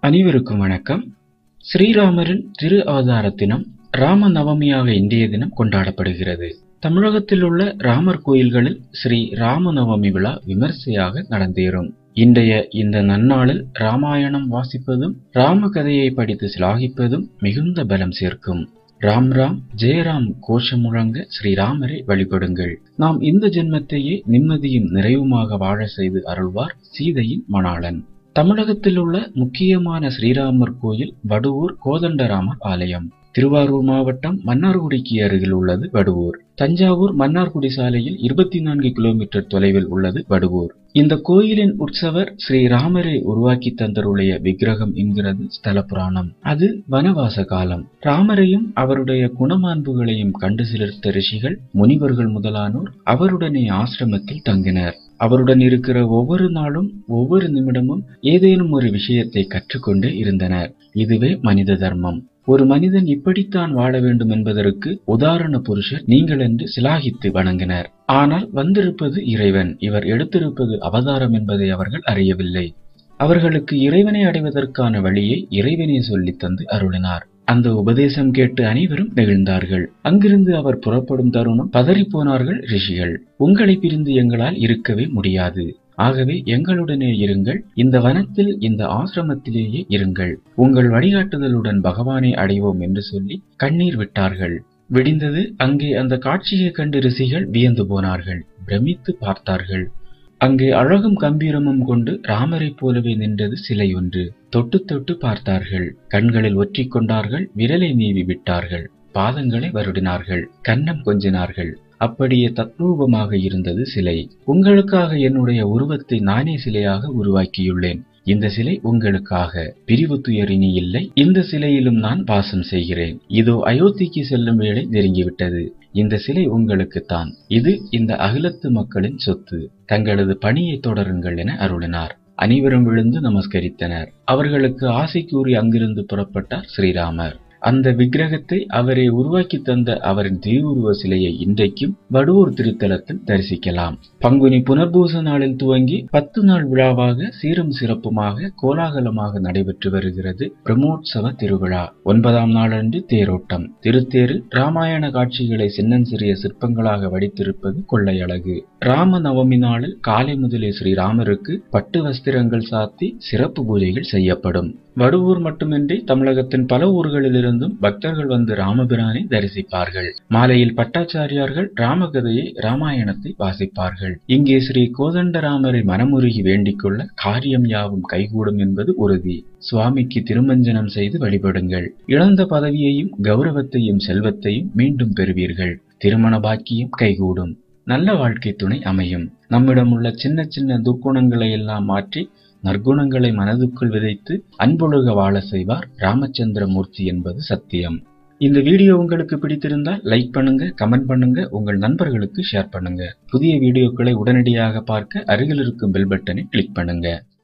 அனைவருக்கும் வணக்கம் ஸ்ரீராமரின் திரு அவதார தினம் ராம நவமியாக இன்றைய தினம் கொண்டாடப்படுகிறது தமிழகத்தில் உள்ள ராமர் கோயில்களில் ஸ்ரீ ராம நவமி விழா விமர்சையாக நடந்தேறும் இன்றைய இந்த நன்னாளில் ராமாயணம் வாசிப்பதும் ராம கதையை படித்து சிலாகிப்பதும் மிகுந்த பலம் சேர்க்கும் ராம் ராம் ஜெயராம் கோஷம் முழங்க ஸ்ரீராமரை வழிபடுங்கள் நாம் இந்த ஜென்மத்தையே நிம்மதியும் நிறைவுமாக வாழ செய்து அருள்வார் சீதையின் மணாளன் தமிழகத்தில் உள்ள முக்கியமான ஸ்ரீராமர் கோயில் வடுவூர் கோதண்டராமர் ஆலயம் திருவாரூர் மாவட்டம் மன்னார்குடிக்கு அருகில் உள்ளது வடுவூர் தஞ்சாவூர் மன்னார்குடி சாலையில் இருபத்தி நான்கு கிலோமீட்டர் தொலைவில் உள்ளது வடுவூர் இந்த கோயிலின் உற்சவர் ஸ்ரீ ராமரை உருவாக்கி தந்தருடைய விக்கிரகம் என்கிறது ஸ்தல புராணம் அது வனவாச காலம் ராமரையும் அவருடைய குணமாண்புகளையும் கண்டு சிலிர்த்த ரிஷிகள் முனிவர்கள் முதலானோர் அவருடனே ஆசிரமத்தில் தங்கினர் அவருடன் இருக்கிற ஒவ்வொரு நாளும் ஒவ்வொரு நிமிடமும் ஏதேனும் ஒரு விஷயத்தை கற்றுக்கொண்டே இருந்தனர் இதுவே மனித தர்மம் ஒரு மனிதன் இப்படித்தான் வாழ வேண்டும் என்பதற்கு உதாரண புருஷர் நீங்கள் என்று சிலாகித்து வணங்கினர் ஆனால் வந்திருப்பது இறைவன் இவர் எடுத்திருப்பது அவதாரம் என்பதை அவர்கள் அறியவில்லை அவர்களுக்கு இறைவனை அடைவதற்கான வழியை இறைவனே சொல்லித் தந்து அருளினார் அந்த உபதேசம் கேட்டு அனைவரும் நெகிழ்ந்தார்கள் அங்கிருந்து அவர் புறப்படும் தருணம் பதறிப்போனார்கள் ரிஷிகள் உங்களை பிரிந்து எங்களால் இருக்கவே முடியாது ஆகவே எங்களுடனே இருங்கள் இந்த வனத்தில் இந்த ஆசிரமத்திலேயே இருங்கள் உங்கள் வழிகாட்டுதலுடன் பகவானை அடைவோம் என்று சொல்லி கண்ணீர் விட்டார்கள் விடிந்தது அங்கே அந்த காட்சியை கண்டு ரிஷிகள் வியந்து போனார்கள் பிரமித்து பார்த்தார்கள் அங்கே அழகும் கம்பீரமும் கொண்டு ராமரைப் போலவே நின்றது சிலை ஒன்று தொட்டு தொட்டு பார்த்தார்கள் கண்களில் ஒற்றிக் கொண்டார்கள் விரலை நீவி விட்டார்கள் பாதங்களை வருடினார்கள் கன்னம் கொஞ்சினார்கள் அப்படியே தத்ரூபமாக இருந்தது சிலை உங்களுக்காக என்னுடைய உருவத்தை நானே சிலையாக உருவாக்கியுள்ளேன் இந்த சிலை உங்களுக்காக பிரிவு துயரினி இல்லை இந்த சிலையிலும் நான் வாசம் செய்கிறேன் இதோ அயோத்திக்கு செல்லும் வேளை நெருங்கிவிட்டது இந்த சிலை உங்களுக்குத்தான் இது இந்த அகிலத்து மக்களின் சொத்து தங்களது பணியை தொடருங்கள் என அருளினார் அனைவரும் விழுந்து நமஸ்கரித்தனர் அவர்களுக்கு ஆசை கூறி அங்கிருந்து புறப்பட்டார் ஸ்ரீராமர் அந்த விக்கிரகத்தை அவரே உருவாக்கி தந்த அவரின் திருவுருவ சிலையை இன்றைக்கும் வடுவூர் திருத்தலத்தில் தரிசிக்கலாம் பங்குனி புனர்பூச நாளில் துவங்கி பத்து நாள் விழாவாக சீரும் சிறப்புமாக கோலாகலமாக நடைபெற்று வருகிறது பிரம்மோற்சவ திருவிழா ஒன்பதாம் நாளன்று தேரோட்டம் திருத்தேரில் ராமாயண காட்சிகளை சின்னஞ்சிறிய சிற்பங்களாக வடித்திருப்பது கொள்ளையழகு ராம நவமி நாளில் காலை முதலே ஸ்ரீராமருக்கு பட்டு வஸ்திரங்கள் சாத்தி சிறப்பு பூஜைகள் செய்யப்படும் வடுவூர் மட்டுமின்றி தமிழகத்தின் பல ஊர்களிலிருந்தும் பக்தர்கள் வந்து ராமபிரானை தரிசிப்பார்கள் மாலையில் பட்டாச்சாரியார்கள் ராமகதையை ராமாயணத்தை வாசிப்பார்கள் இங்கே ஸ்ரீ கோதண்டராமரை மனமுருகி வேண்டிக் கொள்ள காரியம் யாவும் கைகூடும் என்பது உறுதி சுவாமிக்கு திருமஞ்சனம் செய்து வழிபடுங்கள் இழந்த பதவியையும் கௌரவத்தையும் செல்வத்தையும் மீண்டும் பெறுவீர்கள் திருமண பாக்கியம் கைகூடும் நல்ல வாழ்க்கை துணை அமையும் நம்மிடம் உள்ள சின்ன சின்ன துர்க்குணங்களை எல்லாம் மாற்றி நற்குணங்களை மனதுக்குள் விதைத்து அன்பொழுக வாழ செய்வார் ராமச்சந்திரமூர்த்தி என்பது சத்தியம் இந்த வீடியோ உங்களுக்கு பிடித்திருந்தால் லைக் பண்ணுங்க கமெண்ட் பண்ணுங்க உங்கள் நண்பர்களுக்கு ஷேர் பண்ணுங்க புதிய வீடியோக்களை உடனடியாக பார்க்க அருகில் இருக்கும் பெல் பட்டனை கிளிக் பண்ணுங்க